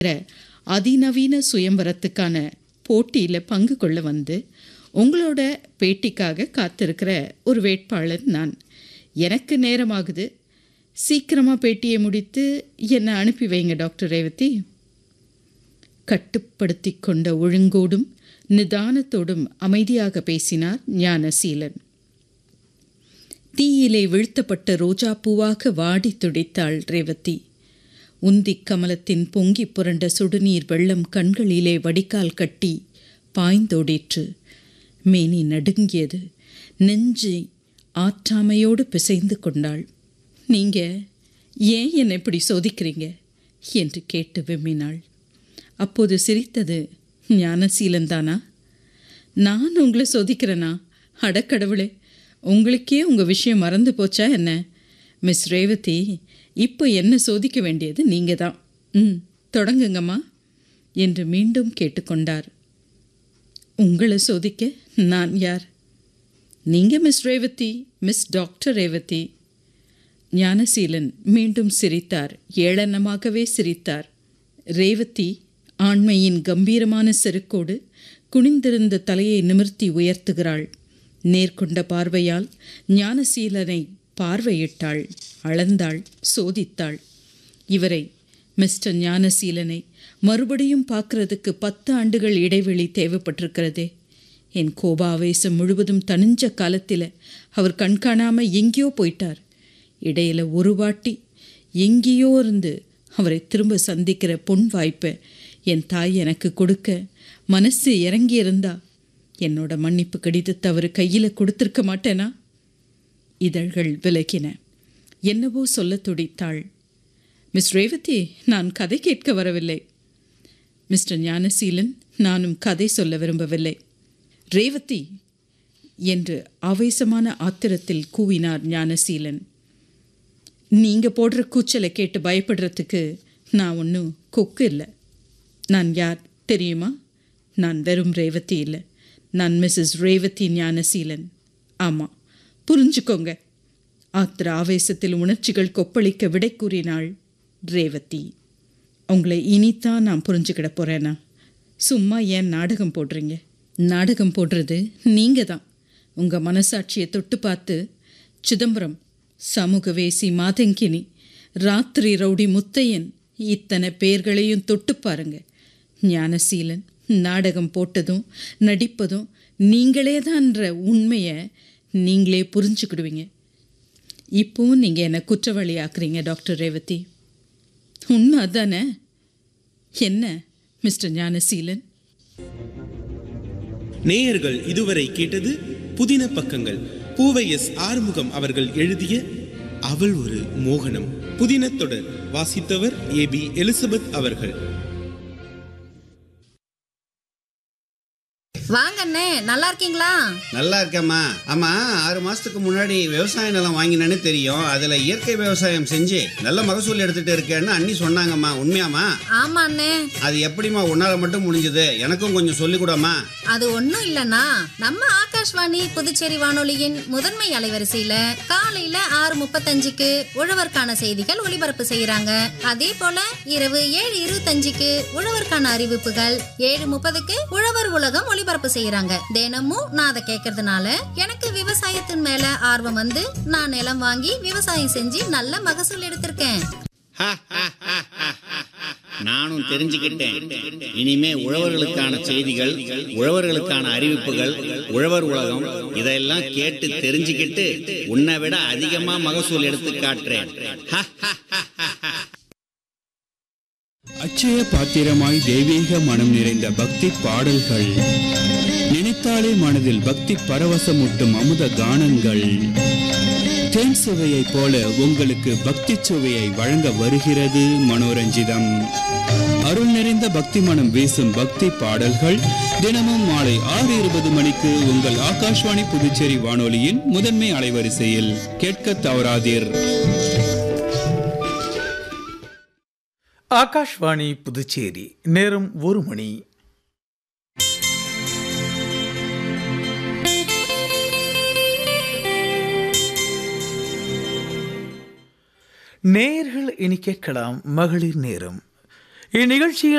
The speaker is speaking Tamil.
அதிநவீன சுயம்வரத்துக்கான போட்டியில் பங்கு கொள்ள வந்து உங்களோட பேட்டிக்காக காத்திருக்கிற ஒரு வேட்பாளர் நான் எனக்கு நேரமாகுது சீக்கிரமாக பேட்டியை முடித்து என்னை அனுப்பி வைங்க டாக்டர் ரேவதி கட்டுப்படுத்தி கொண்ட ஒழுங்கோடும் நிதானத்தோடும் அமைதியாக பேசினார் ஞானசீலன் தீயிலே வீழ்த்தப்பட்ட ரோஜா பூவாக வாடி துடித்தாள் ரேவதி உந்திக் கமலத்தின் பொங்கி புரண்ட சுடுநீர் வெள்ளம் கண்களிலே வடிகால் கட்டி பாய்ந்தோடிற்று மேனி நடுங்கியது நெஞ்சை ஆற்றாமையோடு பிசைந்து கொண்டாள் நீங்க ஏன் என்னை இப்படி சோதிக்கிறீங்க என்று கேட்டு விம்மினாள் அப்போது சிரித்தது ஞானசீலன்தானா நான் உங்களை சோதிக்கிறேனா அடக்கடவுளே உங்களுக்கே உங்கள் விஷயம் மறந்து போச்சா என்ன மிஸ் ரேவதி இப்போ என்ன சோதிக்க வேண்டியது நீங்கள் தான் ம் தொடங்குங்கம்மா என்று மீண்டும் கேட்டுக்கொண்டார் உங்களை சோதிக்க நான் யார் நீங்கள் miss Revathi miss doctor Revathi Gnanaseelan மீண்டும் சிரித்தார் ஏளனமாகவே சிரித்தார் ரேவதி ஆண்மையின் கம்பீரமான செருக்கோடு குனிந்திருந்த தலையை நிமிர்த்தி உயர்த்துகிறாள் நேர்கொண்ட பார்வையால் ஞானசீலனை பார்வையிட்டாள் அளந்தாள் சோதித்தாள் இவரை மிஸ்டர் ஞானசீலனை மறுபடியும் பார்க்கறதுக்கு பத்து ஆண்டுகள் இடைவெளி தேவைப்பட்டிருக்கிறதே என் கோபாவேசம் முழுவதும் தனிஞ்ச காலத்தில் அவர் கண்காணாம எங்கேயோ போயிட்டார் இடையில ஒரு வாட்டி எங்கேயோ இருந்து அவரை திரும்ப சந்திக்கிற பொன் வாய்ப்பை என் தாய் எனக்கு கொடுக்க மனசு இறங்கியிருந்தா என்னோட மன்னிப்பு கடிதத்தை அவர் கையில் கொடுத்துருக்க மாட்டேனா இதழ்கள் விலகின என்னவோ சொல்ல துடித்தாள் மிஸ் ரேவதி நான் கதை கேட்க வரவில்லை மிஸ்டர் ஞானசீலன் நானும் கதை சொல்ல விரும்பவில்லை ரேவதி என்று ஆவேசமான ஆத்திரத்தில் கூவினார் ஞானசீலன் நீங்கள் போடுற கூச்சலை கேட்டு பயப்படுறதுக்கு நான் ஒன்றும் கொக்கு இல்லை நான் யார் தெரியுமா நான் வெறும் ரேவதி இல்லை நான் மிஸ்ஸஸ் ரேவதி ஞானசீலன் ஆமாம் புரிஞ்சுக்கோங்க ஆத்திர ஆவேசத்தில் உணர்ச்சிகள் கொப்பளிக்க விடை கூறினாள் ரேவதி உங்களை இனித்தான் நான் புரிஞ்சுக்கிட போகிறேனா சும்மா ஏன் நாடகம் போடுறீங்க நாடகம் போடுறது நீங்கள் தான் உங்கள் மனசாட்சியை தொட்டு பார்த்து சிதம்பரம் சமூகவேசி மாதங்கினி ராத்திரி ரவுடி முத்தையன் இத்தனை பேர்களையும் தொட்டு பாருங்க ஞானசீலன் நாடகம் போட்டதும் நடிப்பதும் நீங்களே தான்ற உண்மையை நீங்களே புரிஞ்சுக்கிடுவீங்க இப்போவும் நீங்கள் என்னை குற்றவாளி ஆக்குறீங்க டாக்டர் ரேவதி உண்மை அதானே என்ன மிஸ்டர் ஞானசீலன் நேயர்கள் இதுவரை கேட்டது புதின பக்கங்கள் பூவை எஸ் ஆறுமுகம் அவர்கள் எழுதிய அவள் ஒரு மோகனம் புதின தொடர் வாசித்தவர் ஏ பி எலிசபெத் அவர்கள் வாங்க அண்ணே நல்லா இருக்கீங்களா நல்லா இருக்கேம்மா ஆமா ஆறு மாசத்துக்கு முன்னாடி விவசாய நிலம் வாங்கினேன்னு தெரியும் அதுல இயற்கை விவசாயம் செஞ்சு நல்ல மகசூல் எடுத்துட்டு இருக்கேன்னு அண்ணி சொன்னாங்கம்மா உண்மையாம்மா ஆமா அண்ணே அது எப்படிம்மா உன்னால மட்டும் முடிஞ்சது எனக்கும் கொஞ்சம் சொல்லிக் கூடம்மா அது ஒண்ணும் இல்லனா நம்ம ஆகாஷ்வாணி புதுச்சேரி வானொலியின் முதன்மை அலைவரிசையில காலையில ஆறு முப்பத்தஞ்சுக்கு உழவர்க்கான செய்திகள் ஒளிபரப்பு செய்யறாங்க அதே போல இரவு ஏழு இருபத்தஞ்சுக்கு உழவர்க்கான அறிவிப்புகள் ஏழு முப்பதுக்கு உழவர் உலகம் ஒளிபரப்பு செய்யறாங்க தினமும் நான் அதை கேட்கறதுனால எனக்கு விவசாயத்தின் மேல ஆர்வம் வந்து நான் நிலம் வாங்கி விவசாயம் செஞ்சு நல்ல மகசூல் எடுத்திருக்கேன் நானும் தெரிஞ்சுக்கிட்டேன் இனிமே உழவர்களுக்கான செய்திகள் உழவர்களுக்கான அறிவிப்புகள் உழவர் உலகம் இதெல்லாம் கேட்டு தெரிஞ்சுக்கிட்டு உன்னை விட அதிகமா மகசூல் எடுத்து காட்டுறேன் அச்சய பாத்திரமாய் தெய்வீக மனம் நிறைந்த பக்தி பாடல்கள் நினைத்தாலே மனதில் பக்தி பரவசமூட்டும் அமுத கானங்கள் தேன் சுவையைப் போல உங்களுக்கு பக்தி சுவையை வழங்க வருகிறது மனோரஞ்சிதம் அருள் நிறைந்த பக்தி மனம் வீசும் பக்தி பாடல்கள் தினமும் மாலை ஆறு இருபது மணிக்கு உங்கள் ஆகாஷ்வாணி புதுச்சேரி வானொலியின் முதன்மை அலைவரிசையில் கேட்க தவறாதீர் ஆகாஷ்வாணி புதுச்சேரி நேரம் ஒரு மணி நேயர்கள் இனி கேட்கலாம் மகளிர் நேரம் இந்நிகழ்ச்சியில்